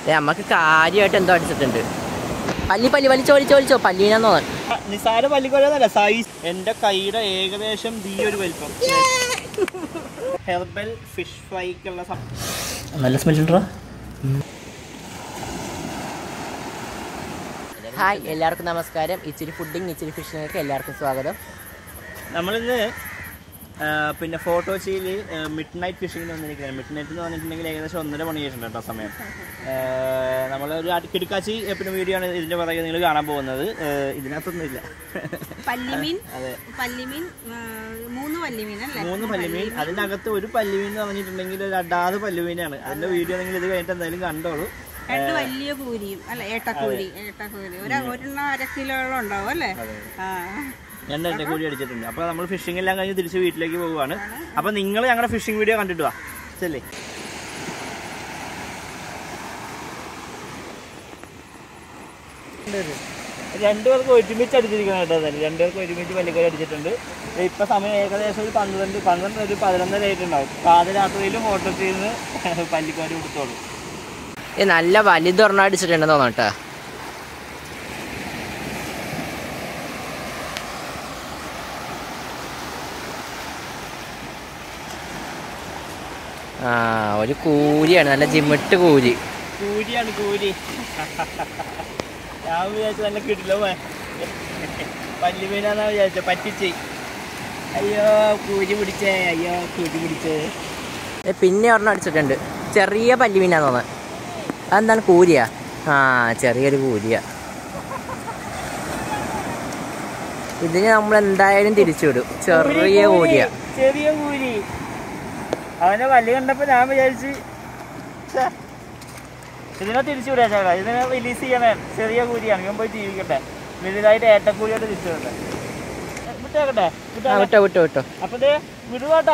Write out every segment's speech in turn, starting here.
ദേ, അമ്മക്ക് കാര്യമായിട്ട് എന്തോ അടിച്ചിട്ടുണ്ട് പല്ലി പല്ലി വലിച്ചോ വലിച്ചോ വലിച്ചോ പല്ലീനാന്ന് തോന്നുന്നു നിസാര പല്ലിക്കൊല്ലതല്ല സൈസ് എന്റെ കൈയുടെ ഏകദേശം ഈ ഒരു വലിപ്പം ഹെർബൽ ഫിഷ് ഫ്രൈക്കുള്ള സം- നല്ല സ്മെല്ലുണ്ടോ ഹായ് എല്ലാവർക്കും നമസ്കാരം ഇച്ചിരി ഫുഡിങ് ഇച്ചിരി ഫിഷിനൊക്കെ എല്ലാവർക്കും സ്വാഗതം നമ്മളിന്ന് ആ, പിന്നെ ഫോട്ടോച്ചിയിൽ മിഡ് നൈറ്റ് ഫിഷിങ്ങിന് വന്നിരിക്കുന്നത് മിഡ് നൈറ്റ് എന്ന് പറഞ്ഞിട്ടുണ്ടെങ്കിൽ ഏകദേശം ഒന്നര മണി ആയിട്ടുണ്ട് കേട്ടോ സമയം നമ്മളൊരു കിടക്കാച്ചി പിന്നെ വീഡിയോ ആണ് ഇതിന്റെ പുറകെ നിങ്ങൾ കാണാൻ പോകുന്നത് ആ, ഇതിനകത്തൊന്നും ഇല്ല പല്ലിമീൻ അതെ പല്ലിമീൻ ആ, മൂന്ന് പല്ലിമീൻ അല്ലേ മൂന്ന് പല്ലുമീൻ അതിനകത്ത് ഒരു പല്ലുമീൻ എന്ന് പറഞ്ഞിട്ടുണ്ടെങ്കിൽ ഒരു അടാറ് പല്ലുമീനാണ് അതിന്റെ വീഡിയോ നിങ്ങൾ ഇത് കഴിഞ്ഞിട്ട് എന്തായാലും കണ്ടോളൂ രണ്ട് വലിയ കൂരിയും അല്ല ഏട്ടക്കൂരി ഏട്ടക്കൂരി ഒരു ഒരെണ്ണം അര കിലോളം ഉണ്ടാവും അല്ലേ ആ ഞാൻ എന്റെ കൂടി അടിച്ചിട്ടുണ്ട് അപ്പൊ നമ്മൾ ഫിഷിംഗ് എല്ലാം കഴിഞ്ഞ് തിരിച്ച് വീട്ടിലേക്ക് പോവുകയാണ് അപ്പൊ നിങ്ങൾ ഞങ്ങളുടെ ഫിഷിംഗ് വീഡിയോ കണ്ടിട്ട് വാ ശരി രണ്ടുപേർക്ക് ഒരുമിച്ച് അടിച്ചിരിക്കണം കേട്ടോ തന്നെ രണ്ടുപേർക്ക് ഒരുമിച്ച് പല്ലിക്കോരി അടിച്ചിട്ടുണ്ട് ദേ ഇപ്പൊ സമയം ഏകദേശം ഒരു പന്ത്രണ്ട് പന്ത്രണ്ട് ഒരു പതിനൊന്നര ആയിട്ടുണ്ടാവും പാതിരാത്രിയിൽ ഹോട്ടലിൽ നിന്ന് പല്ലിക്കോരി കൊടുത്തോളൂ ഇത് നല്ല വലുതൊരെണ്ണം അടിച്ചിട്ടുണ്ടെന്ന് തോന്നുന്നു കേട്ടോ ആ ഒരു കൂരിയാണ് നല്ല ജിമിട്ട് കൂരി കൂരിയാണ് കൂരി ഞാൻ വിചാരിച്ചു നല്ല കിട്ടില്ല പല്ലുമീനാന്നാ വിചാരിച്ച പറ്റിച്ച് അയ്യോ കൂരി പിടിച്ചേ അയ്യോ കൂരി പിടിച്ചേ ഏ, പിന്നെ ഒരെണ്ണം അടിച്ചിട്ടുണ്ട് ചെറിയ പല്ലുമീനാന്ന് തോന്നുന്നത് അതെന്താണ് കൂരിയാ ആ ചെറിയൊരു കൂരിയാ ഇതിന് നമ്മൾ എന്തായാലും തിരിച്ചുവിടും ചെറിയ കൂരിയാ ചെറിയ കൂരി അവനെ പല്ല് കണ്ടപ്പോ ഞാൻ വിചാരിച്ച് ഛെ, ഇതിനെ തിരിച്ചു വിടാ ചേട്ടാ ഇതിനെ റിലീസ് ചെയ്യണേ ചെറിയ കൂരിയാണ് ഇവൻ പോയി ജീവിക്കട്ടെ വലുതായിട്ട് ഏട്ടക്കൂലിയായിട്ട് തിരിച്ചു വിടട്ടെ വിട്ടേക്കട്ടെ ആ വിട്ടേക്കട്ടെ വിട്ടോ വിട്ടോ വിട്ടോ അപ്പൊ ദേ വിടുവാട്ടോ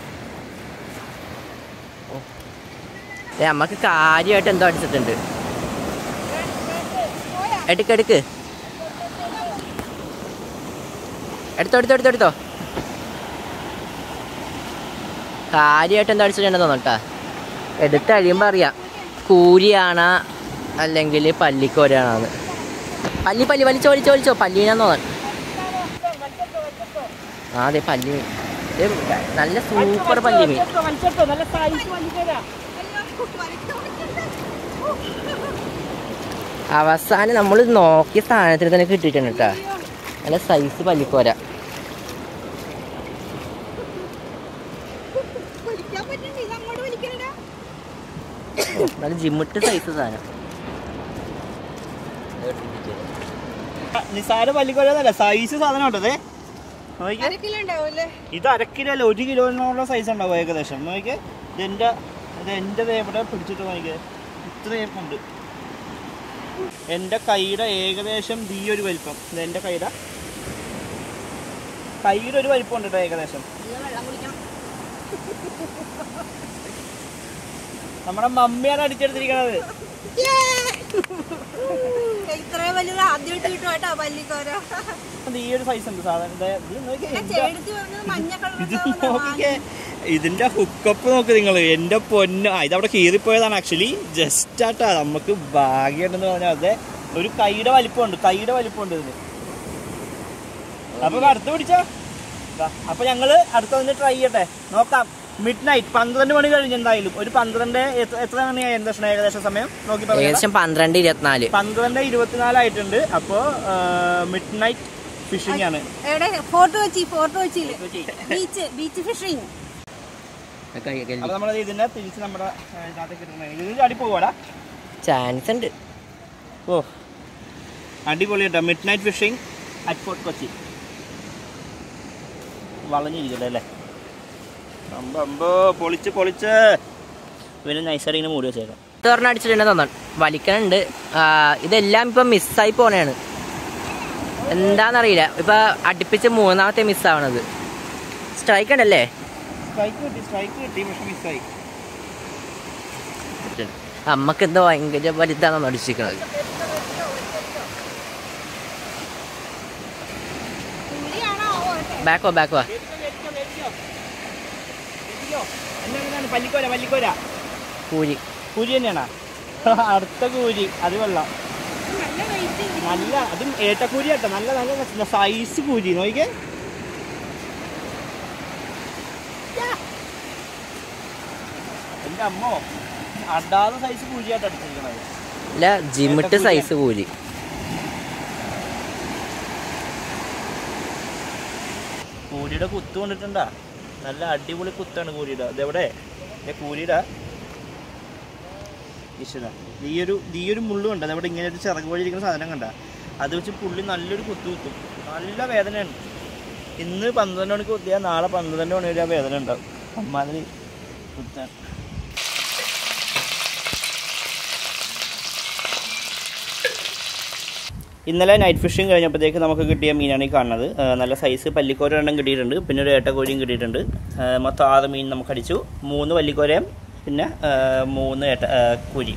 ഏ അമ്മക്ക് കാര്യമായിട്ട് എന്തോ അടിച്ചിട്ടുണ്ട് എടുക്ക് എടുക്ക് എടുത്തോ എടുത്തോ എടുത്തോ എടുത്തോ കാര്യമായിട്ട് എന്തോ അടിച്ചിട്ടുണ്ടെന്ന് തോന്നട്ടാ എടുത്ത് കഴിയുമ്പോൾ അറിയാം കൂരിയാണോ അല്ലെങ്കിൽ പല്ലിക്കോരാണോന്ന് പല്ലി പല്ലി വലിച്ചോ വലിച്ചോ വലിച്ചോ പല്ലീനാന്ന് തോന്നണം ആ അതെ പല്ലി ഇത് നല്ല സൂപ്പർ പല്ലിമീൻ നല്ല സൈസ് വലിച്ചേരാ അവസാനം നമ്മൾ നോക്കിയ സ്ഥാനത്തിന് തന്നെ കിട്ടിയിട്ടുണ്ട് കേട്ടോ നല്ല സൈസ് പല്ലിക്കോര വലിക്കാൻ പറ്റുന്നുണ്ട് ഇത് അങ്ങോട്ട് വലിക്കണടാ ഓ, നല്ല ജിമ്മിട്ട് സൈസ് സാധനം നിസാര പല്ലിക്കൊല്ലതല്ല സൈസ് സാധനം ഉണ്ടതേ നോക്കിയേ അര കിലോ ഉണ്ടാവും അല്ലേ ഇത് അര കിലോ അല്ല ഒരു കിലോനുള്ള സൈസ് ഉണ്ടാവും ഏകദേശം നോക്കിയേ ഇതെന്റെ ഇത് എൻ്റെ എവിടെ പിടിച്ചിട്ട് നോക്കിയേ ഇത്രയും ഉണ്ട് എൻ്റെ കൈയുടെ ഏകദേശം ഈ ഒരു വലിപ്പം ഇത് എൻ്റെ കൈയുടെ കൈയുടെ ഒരു വലിപ്പം ഉണ്ട് കേട്ടോ ഏകദേശം ഇത് വെള്ളം കുടിക്കണം നമ്മുടെ മമ്മിയാണ് അടിച്ചെടുത്തിരിക്കണത് ഇത്രയും വലുത് ആദ്യമായിട്ട് കിട്ടും കേട്ടോ പല്ലിക്കോര അത് ഈ ഒരു സൈസ് ഉണ്ട് സാധാരണ ദേ, ഇത് നോക്കിയേ, ഞാൻ എൻ്റെ- ചേടത്തി പറഞ്ഞത് മഞ്ഞ ഇത് കളർ നോക്കിക്കേ ഇതിന്റെ ഹുക്കപ്പ് നോക്ക് നിങ്ങൾ എന്റെ പൊന്ന് ആ, ഇതവിടെ കീറിപ്പോയതാണ് ആക്ച്വലി ജസ്റ്റ് ആട്ടാ നമുക്ക് ഭാഗ്യമുണ്ടെന്ന് പറഞ്ഞാൽ അതെ ഒരു കൈയുടെ വലിപ്പമുണ്ട് കൈയുടെ വലിപ്പമുണ്ട് ഇതിന് അപ്പൊ ഇത് അടുത്ത് പിടിച്ചോ ദാ, അപ്പൊ ഞങ്ങള് അടുത്ത വന്ന് ട്രൈ ചെയ്യട്ടെ നോക്കാം മിഡ് നൈറ്റ് പന്ത്രണ്ട് മണി കഴിഞ്ഞ് എന്തായാലും ഒരു പന്ത്രണ്ട് എത്ര എത്ര മണിയായി എന്താ ഏകദേശം സമയം നോക്കി പറയാം ഏകദേശം പന്ത്രണ്ട് ഇരുപത്തിനാല് പന്ത്രണ്ട് ഇരുപത്തിനാലായിട്ടുണ്ട് അപ്പോ മിഡ് നൈറ്റ് ഫിഷിംഗ് ആണ് എവിടെ ഫോർട്ട് കൊച്ചി ഫോർട്ട് കൊച്ചിയില് ബീച്ച് ബീച്ച് ഫിഷിംഗ് അപ്പൊ നമ്മളത് ഇതിനെ തിരിച്ച് നമ്മുടെ ആ, ഇതിനകത്തേക്ക് ഇടണം. ഇത് ചാടി പോവാടാ ചാൻസ് ഉണ്ട് ഓ അടിപൊളി കേട്ടോ midnight fishing at fort Kochi വളഞ്ഞിരിക്കട്ടെ അല്ലേ അമ്പോ അമ്പോ പൊളിച്ച് പൊളിച്ച് പിന്നെ നൈസായിട്ട് ഇങ്ങനെ മൂടി വെച്ചേക്കാം ഇതൊരെണ്ണം അടിച്ചിട്ടുണ്ടെന്ന് തോന്നണം വലിക്കണുണ്ട് ആ, ഇതെല്ലാം ഇപ്പം മിസ്സായി പോണേണ് എന്താണെന്നറിയില്ല ഇപ്പൊ അടുപ്പിച്ച് മൂന്നാമത്തെ മിസ്സാവണത് സ്ട്രൈക്ക് ഉണ്ടല്ലേ സ്ട്രൈക്ക് കിട്ടി സ്ട്രൈക്ക് കിട്ടി പക്ഷെ മിസ്സായി അമ്മക്ക് എന്തോ ഭയങ്കര വലുതാണെന്ന് അടിച്ചിരിക്കണത് പുലിയാണോ ബാക്കോ ബാക്കോ പല്ലിക്കോര പല്ലിക്കോര കൂലി കൂലി തന്നെയാണോ അടുത്ത കൂരി അത് വെള്ളം നല്ല വെയിറ്റ് നല്ല അതും ഏട്ടക്കൂരി കേട്ടോ നല്ല നല്ല സൈസ് കൂരി നോക്കിക്കേ എൻ്റെ അമ്മോ അടാതെ സൈസ് കൂരിയായിട്ട് അടിച്ചിരിക്കണത് അല്ല ജിമിട്ട് സൈസ് കൂലി കൂരിയുടെ കുത്ത് കൊണ്ടിട്ടുണ്ടാ നല്ല അടിപൊളി കുത്താണ് കൂരിയുടെ ഇതെവിടെ എൻ്റെ കൂരിയുടെ ഈശ്വര ഈ ഒരു ഈ ഒരു മുള്ളു കണ്ട അതവിടെ ഇങ്ങനെ ഒരു ചിറക് വഴി ഇരിക്കുന്ന സാധനം കണ്ട അത് വെച്ച് പുള്ളി നല്ലൊരു കുത്തു കുത്തും നല്ല വേദനയാണ് ഇന്ന് പന്ത്രണ്ട് മണിക്ക് കുത്തിയാൽ നാളെ പന്ത്രണ്ട് മണി വരെ ആ വേദന ഉണ്ടാവും അമ്മാതിരി കുത്താണ് ഇന്നലെ നൈറ്റ് ഫിഷിംഗ് കഴിഞ്ഞപ്പോഴത്തേക്ക് നമുക്ക് കിട്ടിയ മീനാണ് ഈ കാണുന്നത് ആ, നല്ല സൈസ് പല്ലിക്കോര എണ്ണം കിട്ടിയിട്ടുണ്ട് പിന്നെ ഒരു ഏട്ടക്കോരിയും കിട്ടിയിട്ടുണ്ട് ആ, മൊത്തം ആറ് മീൻ നമുക്ക് അടിച്ചു മൂന്ന് പല്ലിക്കോരയും പിന്നെ ആ, മൂന്ന് ഏട്ട ആ, കുരി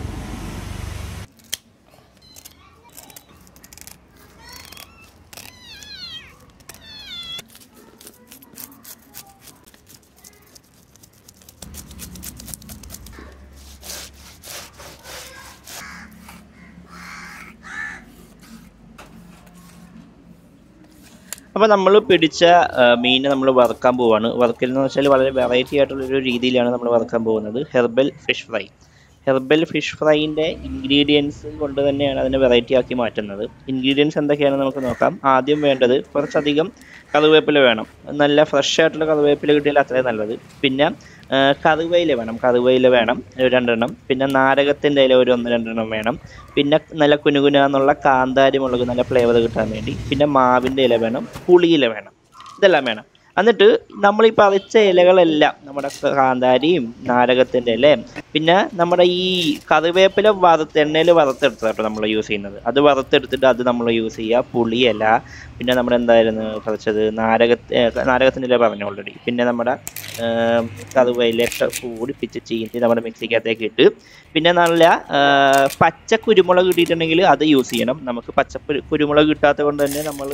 അപ്പോൾ നമ്മൾ പിടിച്ച മീൻ നമ്മൾ വറുക്കാൻ പോവാണ് വറുക്കൽ എന്ന് വെച്ചാൽ വളരെ വെറൈറ്റി ആയിട്ടുള്ള ഒരു രീതിയിലാണ് നമ്മൾ വറുക്കാൻ പോകുന്നത് herbal fish fry herbal fish ഫ്രൈൻ്റെ ഇൻഗ്രീഡിയൻസ് കൊണ്ട് തന്നെയാണ് അതിനെ വെറൈറ്റി ആക്കി മാറ്റുന്നത് ഇൻഗ്രീഡിയൻസ് എന്തൊക്കെയാണെന്ന് നമുക്ക് നോക്കാം ആദ്യം വേണ്ടത് കുറച്ചധികം കറിവേപ്പില വേണം നല്ല ഫ്രഷ് ആയിട്ടുള്ള കറിവേപ്പില കിട്ടിയാൽ അത്രയും നല്ലത് പിന്നെ ആ, കറിവേയില വേണം കറിവേയില വേണം ഒരു രണ്ടെണ്ണം പിന്നെ നാരകത്തിൻ്റെ ഇല ഒരു ഒന്ന് രണ്ടെണ്ണം വേണം പിന്നെ നല്ല കുനുകുന എന്നുള്ള കാന്താരി മുളക് നല്ല ഫ്ലേവർ കിട്ടാൻ വേണ്ടി പിന്നെ മാവിൻ്റെ ഇല വേണം പുളിയില വേണം ഇതെല്ലാം വേണം എന്നിട്ട് നമ്മൾ ഈ പറിച്ച ഇലകളെല്ലാം നമ്മുടെ കാന്താരിയും നാരകത്തിൻ്റെ ഇലയും പിന്നെ നമ്മുടെ ഈ കറിവേപ്പില വറുത്ത് എണ്ണയിൽ വറുത്തെടുത്താട്ടോ നമ്മൾ യൂസ് ചെയ്യുന്നത് അത് വറുത്തെടുത്തിട്ട് അത് നമ്മൾ യൂസ് ചെയ്യുക പുളിയില പിന്നെ നമ്മുടെ എന്തായിരുന്നു പറിച്ചത് നാരക നാരകത്തിൻ്റെ ഇല പറഞ്ഞു ഓൾറെഡി പിന്നെ നമ്മുടെ ഏം, കറിവേയിലൊക്കെ കൂടി പിച്ച് ചീന്തി നമ്മുടെ മിക്സിക്കകത്തേക്ക് ഇട്ട് പിന്നെ നല്ല ആ, പച്ച കുരുമുളക് കിട്ടിയിട്ടുണ്ടെങ്കിൽ അത് യൂസ് ചെയ്യണം നമുക്ക് പച്ച കുരു- കുരുമുളക് കിട്ടാത്തത് കൊണ്ട് തന്നെ നമ്മൾ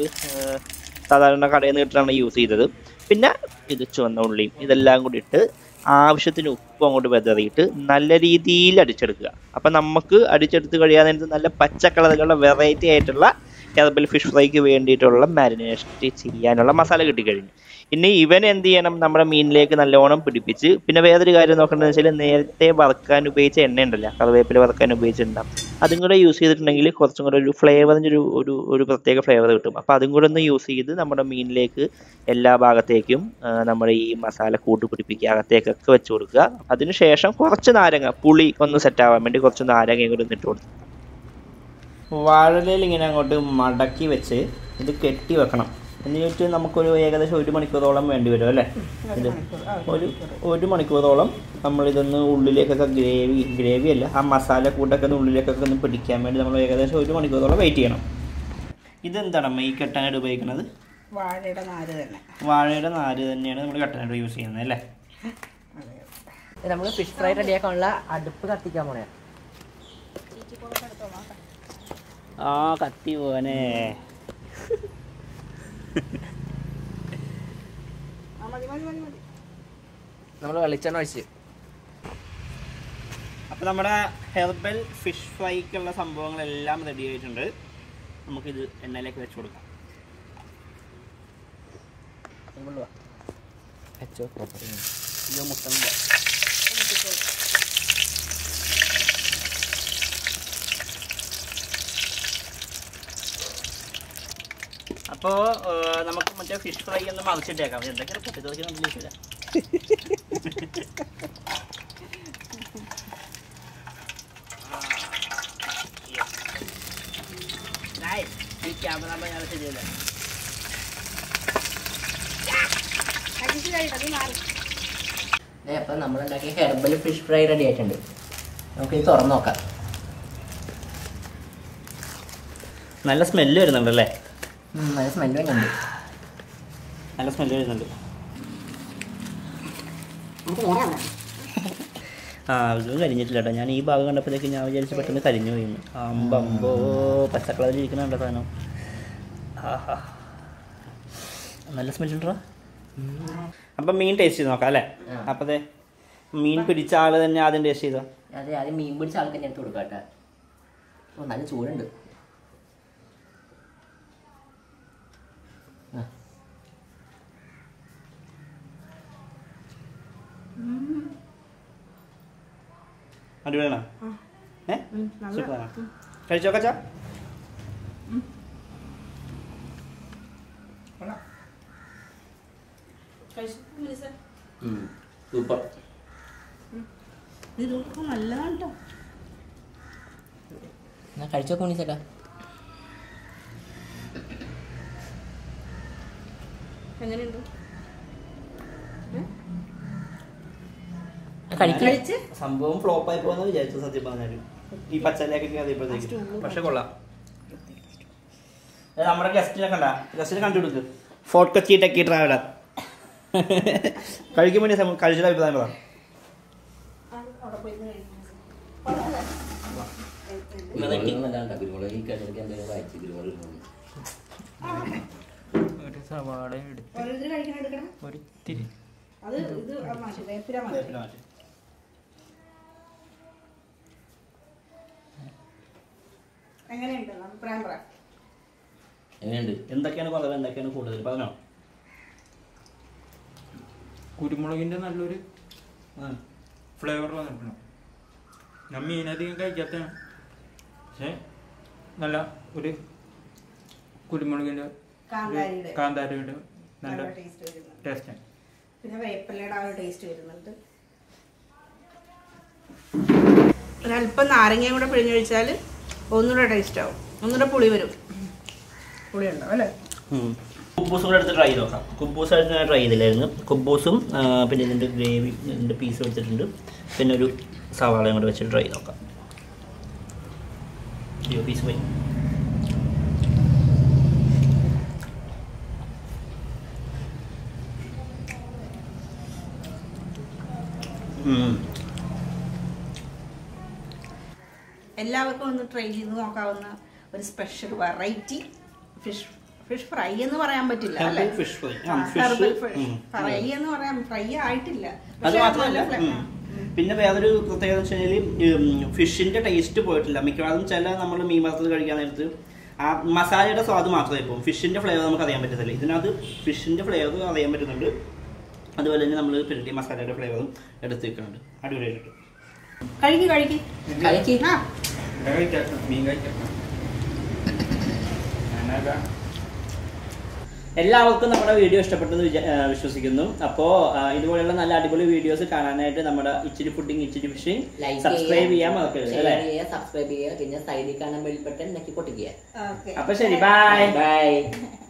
സാധാരണ കടയിൽ നിന്ന് കിട്ടാണ് യൂസ് ചെയ്തത് പിന്നെ ഇത് ചുവന്ന ഉള്ളിയും ഇതെല്ലാം കൂടി ഇട്ട് ആവശ്യത്തിന് ഉപ്പ് അങ്ങോട്ട് വെതറിയിട്ട് നല്ല രീതിയിൽ അടിച്ചെടുക്കുക അപ്പം നമുക്ക് അടിച്ചെടുത്ത് കഴിയാൻ നേരത്ത് നല്ല പച്ച കളറിലുള്ള വെറൈറ്റി ആയിട്ടുള്ള ഹെർബൽ ഫിഷ് ഫ്രൈക്ക് വേണ്ടിയിട്ടുള്ള മാരിനേഷൻ ചെയ്യാനുള്ള മസാല കിട്ടിക്കഴിഞ്ഞു ഇനി ഇവൻ എന്ത് ചെയ്യണം നമ്മുടെ മീനിലേക്ക് നല്ലോണം പിടിപ്പിച്ച് പിന്നെ വേറൊരു കാര്യം നോക്കേണ്ടത് വെച്ചാൽ നേരത്തെ വറുക്കാൻ ഉപയോഗിച്ച എണ്ണ ഉണ്ടല്ലോ കറിവേപ്പില വറുക്കാൻ ഉപയോഗിച്ചിട്ടുണ്ടാകും അതും കൂടെ യൂസ് ചെയ്തിട്ടുണ്ടെങ്കിൽ കുറച്ചും കൂടെ ഒരു ഫ്ലേവറിൻ്റെ ഒരു ഒരു ഒരു പ്രത്യേക ഫ്ലേവർ കിട്ടും അപ്പോൾ അതും കൂടെ ഒന്ന് യൂസ് ചെയ്ത് നമ്മുടെ മീനിലേക്ക് എല്ലാ ഭാഗത്തേക്കും ആ, നമ്മുടെ ഈ മസാല കൂട്ട് പിടിപ്പിക്കുക അകത്തേക്കൊക്കെ വെച്ച് കൊടുക്കുക അതിനുശേഷം കുറച്ച് നാരങ്ങ പുളി ഒന്ന് സെറ്റ് ആവാൻ വേണ്ടി കുറച്ച് നാരങ്ങയും കൂടി ഒന്ന് ഇട്ട് കൊടുത്തു വാഴലയിൽ ഇങ്ങനെ അങ്ങോട്ട് മടക്കി വെച്ച് ഇത് കെട്ടി വെക്കണം എന്നിട്ട് നമുക്കൊരു ഏകദേശം ഒരു മണിക്കൂറോളം വേണ്ടി വരും അല്ലേ ഇത് ഒരു ഒരു മണിക്കൂറോളം നമ്മൾ ഇതൊന്ന് ഉള്ളിലേക്കൊക്കെ ഗ്രേവി ഗ്രേവി അല്ല ആ മസാല കൂട്ടൊക്കെ ഒന്ന് ഉള്ളിലേക്കൊക്കെ ഒന്ന് പിടിക്കാൻ വേണ്ടി നമ്മൾ ഏകദേശം ഒരു മണിക്കൂറോളം വെയിറ്റ് ചെയ്യണം ഇതെന്താണ് അമ്മ ഈ കെട്ടാനായിട്ട് ഉപയോഗിക്കുന്നത് വാഴയുടെ നാര് തന്നെ വാഴയുടെ നാര് തന്നെയാണ് നമ്മൾ കെട്ടാനായിട്ട് യൂസ് ചെയ്യുന്നത് അല്ലേ നമുക്ക് ഫിഷ് ഫ്രൈ റെഡിയാക്കാനുള്ള അടുപ്പ് കത്തിക്കാൻ പോണേ ആ കത്തി പോനെ ആ മതി മതി മതി മതി നമ്മൾ വെളിച്ചെണ്ണ ഒഴിച്ച് അപ്പോൾ നമ്മുടെ ഹെർബൽ ഫിഷ് ഫ്രൈക്കുള്ള സംഭവങ്ങളെല്ലാം റെഡി ആയിട്ടുണ്ട് നമുക്കിത് എണ്ണയിലേക്ക് വെച്ച് കൊടുക്കാം വെച്ചോ proper. ഇത് മുട്ടണില്ല അപ്പോൾ നമുക്ക് മറ്റേ ഫിഷ് ഫ്രൈ ഒന്ന് മറിച്ചിട്ടേക്കാം എന്തൊക്കെയാണ് പൊട്ടിത്തെറിച്ച് നമ്മളില്ല ഈ ക്യാമറ ഞാൻ ശരിയല്ല അടിച്ച് കഴിയട്ടെ നീ മാറി ഏ അപ്പം നമ്മളുണ്ടാക്കിയ ഹെർബൽ ഫിഷ് ഫ്രൈ റെഡി ആയിട്ടുണ്ട് നമുക്കിത് തുറന്ന് നോക്കാം നല്ല സ്മെല്ല് വരുന്നുണ്ടല്ലേ ഉം, നല്ല സ്മെല്ല് വരുന്നുണ്ട് നല്ല സ്മെല്ല് വരുന്നുണ്ട് ആ ഇതും കരിഞ്ഞിട്ടില്ല കേട്ടോ ഞാൻ ഈ ഭാഗം കണ്ടപ്പോഴത്തേക്ക് ഞാൻ വിചാരിച്ചു പെട്ടെന്ന് കരിഞ്ഞു പോയി അമ്പമ്പോ പച്ചക്കളറിൽ ഇരിക്കുന്നുണ്ടോ സാധനം ആഹാ നല്ല സ്മെല്ലുണ്ടോ അപ്പം മീൻ ടേസ്റ്റ് ചെയ്ത് നോക്കാം അല്ലേ ആ. അപ്പം അതെ മീൻ പിടിച്ച ആൾ തന്നെ ആദ്യം ടേസ്റ്റ് ചെയ്തോ അതെ അത് മീൻ പിടിച്ച ആൾക്ക് തന്നെ എടുത്ത് കൊടുക്കാം കേട്ടോ ഓ നല്ല ചൂടുണ്ട് ആ. അടിപൊളിയാണോ ഏ സൂപ്പറാണോ കഴിച്ചോ കച്ച സൂപ്പർ ഇതൊക്കെ നല്ലതാണ് കേട്ടോ ഞാൻ കഴിച്ചോ കുണി ചേട്ടാ എങ്ങനെയുണ്ട് കഴിക്ക് കഴിച്ച് സംഭവം ഫ്ലോപ്പ് ആയി പോകുന്ന വിചാരിച്ചു സത്യം പറഞ്ഞാല് ഈ പച്ചലയൊക്കെ അതേപ്പോഴത്തേക്ക് പക്ഷെ കൊള്ളാം ഏ, നമ്മുടെ ഗസ്റ്റിനെ കണ്ട ഗസ്റ്റിനെ കണ്ടുപിടിക്ക് ഫോർട്ട് കൊച്ചി ടെക്കി ട്രാവലർ കഴിക്കുമ്പോൾ വേണ്ടി സം- കഴിച്ചിട്ട് അഭിപ്രായം പറ അവിടെ പോയി കഴിക്കും കുരുമുളക് ഈ കിഴക്ക് എന്തെങ്കിലും വായിച്ചു കുരുമുളക് ഒരു സവാളയും എടുത്ത് ഓരോരുത്തർ കഴിക്കണം എടുക്കണം ഒരു ഇത്തിരി അത് ഇത് മാറ്റി വേപ്പില മാറ്റി എങ്ങനെയുണ്ട് അഭിപ്രായം പറ എങ്ങനെയുണ്ട് എന്തൊക്കെയാണ് കുറവ് എന്തൊക്കെയാണ് കൂടുതൽ പറഞ്ഞോ കുരുമുളകിന്റെ നല്ലൊരു ഫ്ലേവർ വന്നിട്ടുണ്ട് ഞാൻ മീനധികം കഴിക്കാത്തതാണ് പക്ഷേ നല്ല ഒരു കുരുമുളകിന്റെ ഒരു കാന്താരിയുടെ കാന്താരിയുടെ നല്ല നല്ല ടേസ്റ്റ് വരുന്നുണ്ട് ടേസ്റ്റാണ് പിന്നെ വേപ്പിലയുടെ ആ ഒരു ടേസ്റ്റ് വരുന്നുണ്ട് ഒരല്പം നാരങ്ങയും കൂടെ പിഴിഞ്ഞൊഴിച്ചാൽ ഒന്നുകൂടെ ടേസ്റ്റ് ആവും ഒന്നുകൂടെ പുളി വരും പുളി ഉണ്ടാവും അല്ലേ കുബൂസും കൂടെ എടുത്ത് ട്രൈ ചെയ്ത് നോക്കാം കുബൂസ് എടുത്ത് ഞാൻ ട്രൈ ചെയ്തില്ലായിരുന്നു കുബൂസും ആ, പിന്നെ ഇതിൻ്റെ ഗ്രേവി ഇതിൻ്റെ പീസ് എടുത്തിട്ടുണ്ട് പിന്നെ ഒരു സവാളയും കൂടെ വെച്ചിട്ട് ട്രൈ ചെയ്ത് നോക്കാം അയ്യോ പീസ് പോയി ഉം. എല്ലാവർക്കും ഒന്ന് ട്രൈ ചെയ്ത് നോക്കാവുന്ന ഒരു special variety fish fish fry എന്ന് പറയാൻ പറ്റില്ല അല്ലേ Herbal fish fry. ആ, fish. ഹെർബൽ ഫിഷ് ഉം. ഫ്രൈ എന്ന് പറയാൻ ഫ്രൈ ആയിട്ടില്ല അത് പക്ഷേ അത് മാത്രമല്ല നല്ല ഫ്ലേ- ഉം. പിന്നെ വേറൊരു പ്രത്യേകത വെച്ച് കഴിഞ്ഞാൽ ഫിഷിന്റെ ടേസ്റ്റ് പോയിട്ടില്ല മിക്കവാറും ചില നമ്മൾ മീൻ വറുത്തത് കഴിക്കാൻ നേരത്ത് ആ മസാലയുടെ സ്വാദ് മാത്രമേ പോകും ഫിഷിന്റെ ഫ്ലേവർ നമുക്ക് അറിയാൻ പറ്റത്തില്ല ഇതിനകത്ത് ഫിഷിന്റെ ഫ്ലേവർ അറിയാൻ പറ്റുന്നുണ്ട് അതുപോലെ തന്നെ നമ്മൾ പിന്നെ മസാലയുടെ ഫ്ലേവറും എടുത്ത് വെക്കുന്നുണ്ട് അടിപൊളിയായിട്ട് കഴിക്ക് കഴിക്ക് കഴിക്ക്. ആ ഇവിടെ കഴിക്കാം മീൻ കഴിക്കാം ഞാനതാ എല്ലാവർക്കും നമ്മുടെ വീഡിയോ ഇഷ്ടപ്പെട്ടെന്ന് വിചാ- ആ, വിശ്വസിക്കുന്നു അപ്പോൾ ഇതുപോലെയുള്ള നല്ല അടിപൊളി വീഡിയോസ് കാണാനായിട്ട് നമ്മുടെ ഇച്ചിരി ഫുഡിങ് ഇച്ചിരി ഫിഷിംഗ് ലൈക്ക് സബ്സ്ക്രൈബ് ചെയ്യാൻ മറക്കരുത് അല്ലേ ചെയ്യുക സബ്സ്ക്രൈബ് ചെയ്യുക പിന്നെ സൈഡിൽ കാണാൻ ബെൽ ബട്ടൺ ഞെക്കി പൊട്ടിക്കുക ഓക്കെ അപ്പൊ ശരി ബൈ ബൈ